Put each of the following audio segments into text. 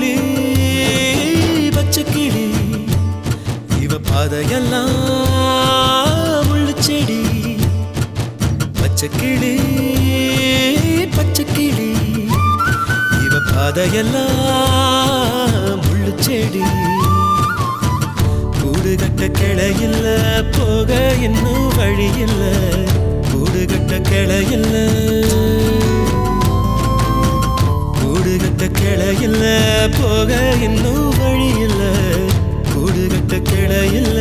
கிளி பச்சை கிளி இவ பாதையெல்லாம் முள்ளு செடி பச்சை கிளி பச்சை கிளி இவ பாதையெல்லாம் முள்ளு செடி கூடு கட்ட கிளையில்ல போக இன்னும் வழி இல்ல கூடு கட்ட கிளையில்ல கூடு கட்ட கிளையில்ல போக இன்னும் வழி இல்ல கூடு கட்ட கிளையில்ல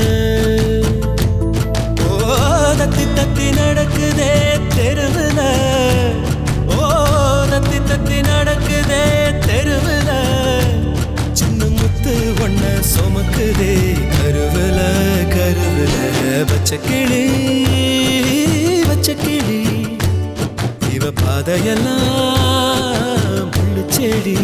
ஓ தத்தி தத்தி நடக்குதே தெருவுல ஓ தத்தி தத்தி நடக்குதே தெருவுல சின்ன முத்து ஒன்ன சுமக்குதே கருவுல கருவுல பச்சை கிளி பச்சை கிளி இவ பாதையெல்லாம் முள்ளு செடி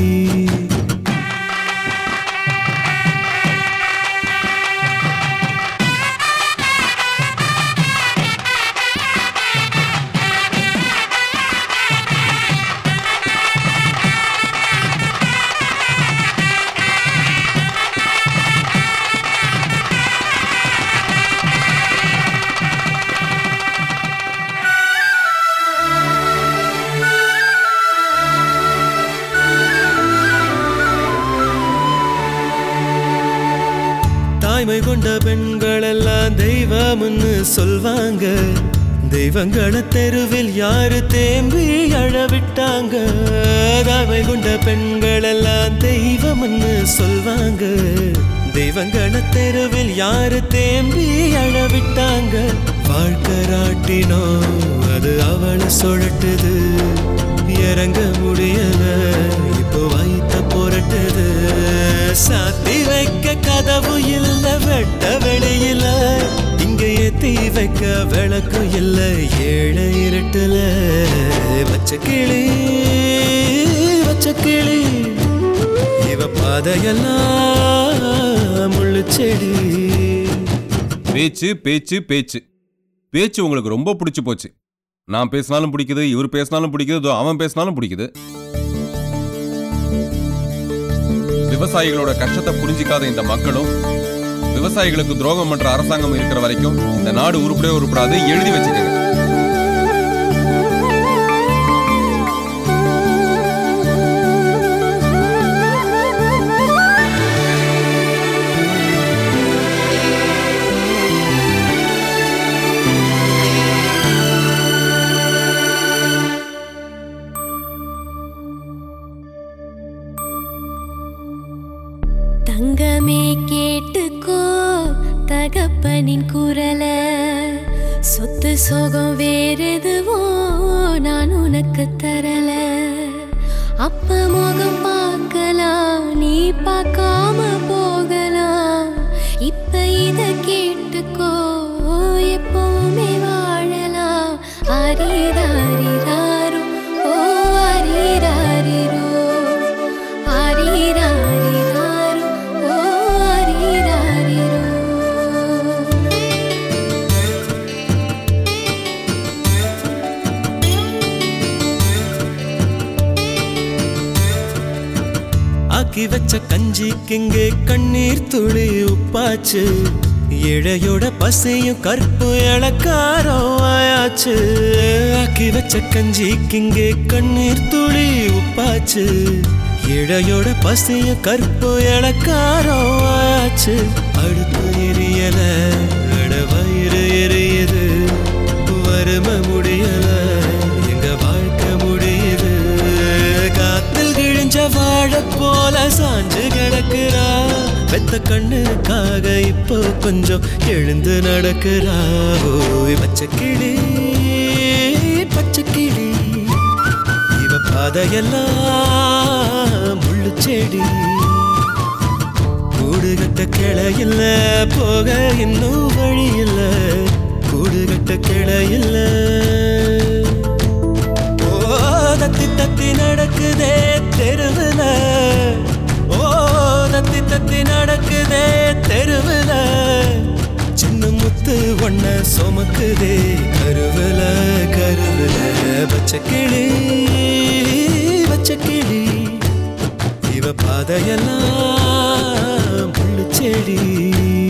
தாய்மை கொண்ட பெண்கள் எல்லாம் தெய்வம்னு சொல்வாங்க தெய்வங்கள தெருவில் யாரு தேம்பி அழவிட்டாங்க தாய்மை கொண்ட பெண்கள் எல்லாம் தெய்வம்னு சொல்வாங்க தெய்வங்கள தெருவில் யாரு தேம்பி அழவிட்டாங்க வாழ்க்கை ராட்டினோ அது அவளை சுழட்டுது இறங்க முடியல இப்போ வைத்த புரட்டுது சாத்தி வைக்க கதவு இல்ல வெட்ட வெளியில இங்க ஏத்தி வைக்க விளக்கு இல்ல ஏழை இருட்டுல பச்சை கிளி பச்சை கிளி இவ பாதையெல்லாம் முள்ளு செடி பேச்சு பேச்சு பேச்சு பேச்சு உங்களுக்கு ரொம்ப பிடிச்சு போச்சு நான் பேசினாலும் பிடிக்குது இவர் பேசினாலும் பிடிக்குது இதோ அவன் பேசினாலும் பிடிக்குது விவசாயிகளோட கஷ்டத்தை புரிஞ்சிக்காத இந்த மக்களும் விவசாயிகளுக்கு துரோகம் பண்ற அரசாங்கம் இருக்கிற வரைக்கும் இந்த நாடு உருப்படவே உருப்படாது எழுதி வச்சுக்கோங்க தங்கமே கேட்டுக்கோ தகப்பனின் குரல சொத்து சோகம் வேறெதுவோ நான் உனக்கு தரல அப்ப முகம் பார்க்கலாம் நீ பார்க்காம போகலாம் இப்ப இத கேட்டுக்கோ எப்பவுமே வாழலாம் அரிராரிராரு ஓ அரிராரிரோ அரிராரிராரு ஓ அரிராரிரோ ஆக்கி வச்ச கஞ்சிக்கிங்கே கண்ணீர் துளி உப்பாச்சு இழையோட பசையும் கற்பு இளக்காரோ ஆயாச்சு ஆக்கி வச்ச கஞ்சிக்கிங்கே கண்ணீர் துளி உப்பாச்சு இழையோட பசையும் கற்பு இளக்காரோ ஆயாச்சு அடுப்பு எரியல அட வயிறு எரியுது வறுமை முடியல எங்க வாழ்க்கை முடியுது காத்தில் கிழிஞ்ச வாழை போல சாஞ்சு கிடக்குறா பெத்த கண்ணுக்காக இப்போ கொஞ்சம் எழுந்து நடக்கிறா ஓய் பச்சை கிளி பச்சை கிளி இவ பாதையெல்லாம் முள்ளு செடி கூடு கட்ட கிளையில்ல போக இன்னும் வழி இல்ல கூடு கட்ட கிளையில்ல ஓ தத்தி தத்தி நடக்குதே தெருவுல ஓ தத்தி தத்தி நடக்குதே தெருவுல சின்ன முத்து ஒன்ன சுமக்குதே கருவுல கருவுல பச்சை கிளி பச்சை கிளி இவ போற பாதையெல்லாம் முள்ளுச்செடி